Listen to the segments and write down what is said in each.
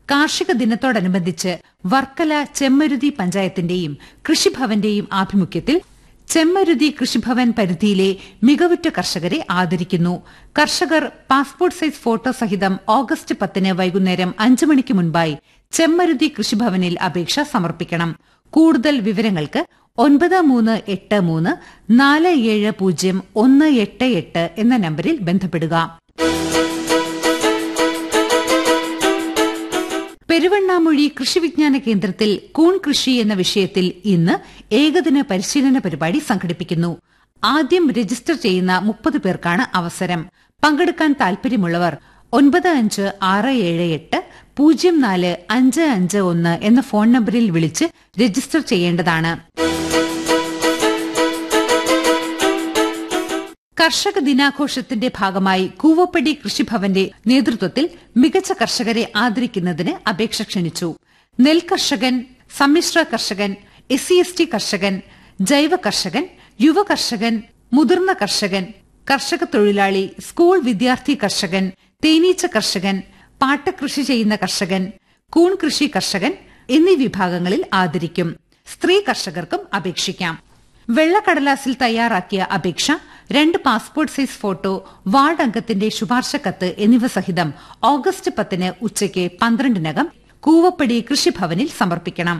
കാർഷിക ദിനത്തോടനുബന്ധിച്ച് വർക്കല ചെമ്മരുതി പഞ്ചായത്തിന്റെയും കൃഷിഭവന്റെയും ആഭിമുഖ്യത്തിൽ ചെമ്മരുതി കൃഷിഭവൻ പരിധിയിലെ മികവുറ്റ കർഷകരെ ആദരിക്കുന്നു കർഷകർ പാസ്പോർട്ട് സൈസ് ഫോട്ടോ സഹിതം ഓഗസ്റ്റ് പത്തിന് വൈകുന്നേരം അഞ്ചു മണിക്ക് മുൻപായി ചെമ്മരുതി കൃഷിഭവനിൽ അപേക്ഷ സമർപ്പിക്കണം കൂടുതൽ വിവരങ്ങൾക്ക് ഒൻപത് മൂന്ന് എട്ട് മൂന്ന് നാല് ഏഴ് പൂജ്യം ഒന്ന് എട്ട് എട്ട് എന്ന നമ്പറിൽ ബന്ധപ്പെടുക പെരുവണ്ണാമൊഴി കൃഷിവിജ്ഞാന കേന്ദ്രത്തിൽ കൂൺ കൃഷി എന്ന വിഷയത്തിൽ ഇന്ന് ഏകദിന പരിശീലന പരിപാടി സംഘടിപ്പിക്കുന്നു ആദ്യം രജിസ്റ്റർ ചെയ്യുന്ന മുപ്പത് പേർക്കാണ് അവസരം പങ്കെടുക്കാൻ താൽപര്യമുള്ളവർ ഒൻപത് അഞ്ച് ആറ് ഏഴ് എട്ട് പൂജ്യം നാല് അഞ്ച് അഞ്ച് ഒന്ന് എന്ന ഫോൺ നമ്പറിൽ വിളിച്ച് രജിസ്റ്റർ ചെയ്യേണ്ടതാണ് കർഷക ദിനാഘോഷത്തിന്റെ ഭാഗമായി കൂവപ്പടി കൃഷിഭവന്റെ നേതൃത്വത്തിൽ മികച്ച കർഷകരെ ആദരിക്കുന്നതിന് അപേക്ഷ ക്ഷണിച്ചു നെൽകർഷകൻ സമ്മിശ്ര കർഷകൻ എസ് സി എസ് ടി കർഷകൻ ജൈവ കർഷകൻ യുവ കർഷകൻ മുതിർന്ന കർഷകൻ കർഷക തൊഴിലാളി സ്കൂൾ വിദ്യാർത്ഥി കർഷകൻ തേനീച്ച കർഷകൻ പാട്ടകൃഷി ചെയ്യുന്ന കർഷകൻ കൂൺ കൃഷി കർഷകൻ എന്നീ വിഭാഗങ്ങളിൽ ആദരിക്കും സ്ത്രീ കർഷകർക്കും അപേക്ഷിക്കാം വെള്ളക്കടലാസിൽ തയ്യാറാക്കിയ അപേക്ഷ രണ്ട് പാസ്പോർട്ട് സൈസ് ഫോട്ടോ വാർഡ് അംഗത്തിന്റെ ശുപാർശ കത്ത് എന്നിവ സഹിതം ഓഗസ്റ്റ് പത്തിന് ഉച്ചയ്ക്ക് പന്ത്രണ്ടിനകം കൂവപ്പടി കൃഷിഭവനിൽ സമർപ്പിക്കണം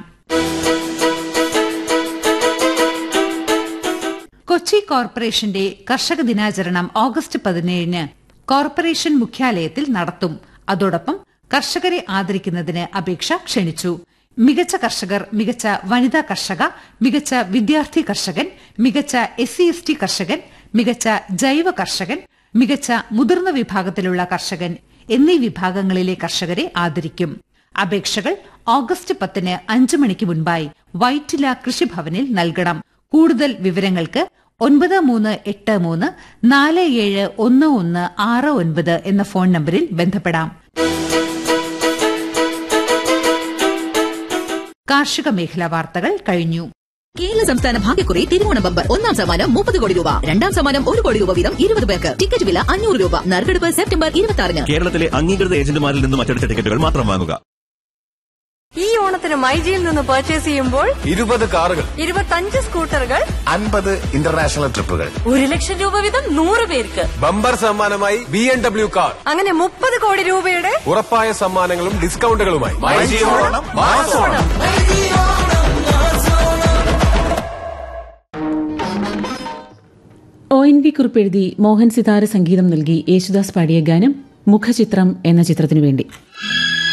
കൊച്ചി കോർപ്പറേഷന്റെ കർഷക ദിനാചരണം ഓഗസ്റ്റ് പതിനേഴിന് കോർപ്പറേഷൻ മുഖ്യാലയത്തിൽ നടത്തും അതോടൊപ്പം കർഷകരെ ആദരിക്കുന്നതിന് അപേക്ഷ ക്ഷണിച്ചു മികച്ച കർഷകർ മികച്ച വനിതാ കർഷക മികച്ച വിദ്യാർത്ഥി കർഷകൻ മികച്ച എസ് സി എസ് ടി കർഷകൻ മികച്ച ജൈവ കർഷകൻ മികച്ച മുതിർന്ന വിഭാഗത്തിലുള്ള കർഷകൻ എന്നീ വിഭാഗങ്ങളിലെ കർഷകരെ ആദരിക്കും അപേക്ഷകൾ ഓഗസ്റ്റ് പത്തിന് അഞ്ചു മണിക്ക് മുൻപായി വൈറ്റില കൃഷിഭവനിൽ നൽകണം കൂടുതൽ വിവരങ്ങൾക്ക് ഒൻപത് മൂന്ന് എട്ട് മൂന്ന് നാല് ഏഴ് ഒന്ന് ഒന്ന് ആറ് ഒൻപത് എന്ന ഫോൺ നമ്പറിൽ ബന്ധപ്പെടാം കാർഷിക മേഖലാ വാർത്തകൾ കഴിഞ്ഞു കേരള സംസ്ഥാന ഭാഗ്യക്കുറി തിരുവോണ ബമ്പർ ഒന്നാം സമ്മാനം മുപ്പത് കോടി രൂപ രണ്ടാം സമ്മാനം ഒരു കോടി രൂപ വീതം ഇരുപത് പേർക്ക് ടിക്കറ്റ് വില അഞ്ഞൂറ് രൂപ നറുക്കെടുപ്പ് സെപ്റ്റംബർ ഇരുപത്തി ആറിന് കേരളത്തിലെ അംഗീകൃത ഏജന്റുമാരിൽ നിന്നും അച്ചടിച്ച ടിക്കറ്റുകൾ മാത്രം വാങ്ങുക ഈ ഓണത്തിന് മൈജിയിൽ നിന്ന് പർച്ചേസ് ചെയ്യുമ്പോൾ ഇരുപത് കാറുകൾ ഇരുപത്തഞ്ച് സ്കൂട്ടറുകൾ അൻപത് ഇന്റർനാഷണൽ ട്രിപ്പുകൾ ഒരു ലക്ഷം രൂപ വീതം നൂറ് പേർക്ക് ബമ്പർ സമ്മാനമായി ബി എം ഡബ്ല്യു കാർ അങ്ങനെ മുപ്പത് കോടി രൂപയുടെ ഉറപ്പായ സമ്മാനങ്ങളും ഡിസ്കൗണ്ടുകളുമായി ഒ എൻ വി കുറിപ്പ് എഴുതി മോഹൻ സിതാര സംഗീതം നൽകി യേശുദാസ് പാടിയ ഗാനം മുഖചിത്രം എന്ന ചിത്രത്തിനു വേണ്ടി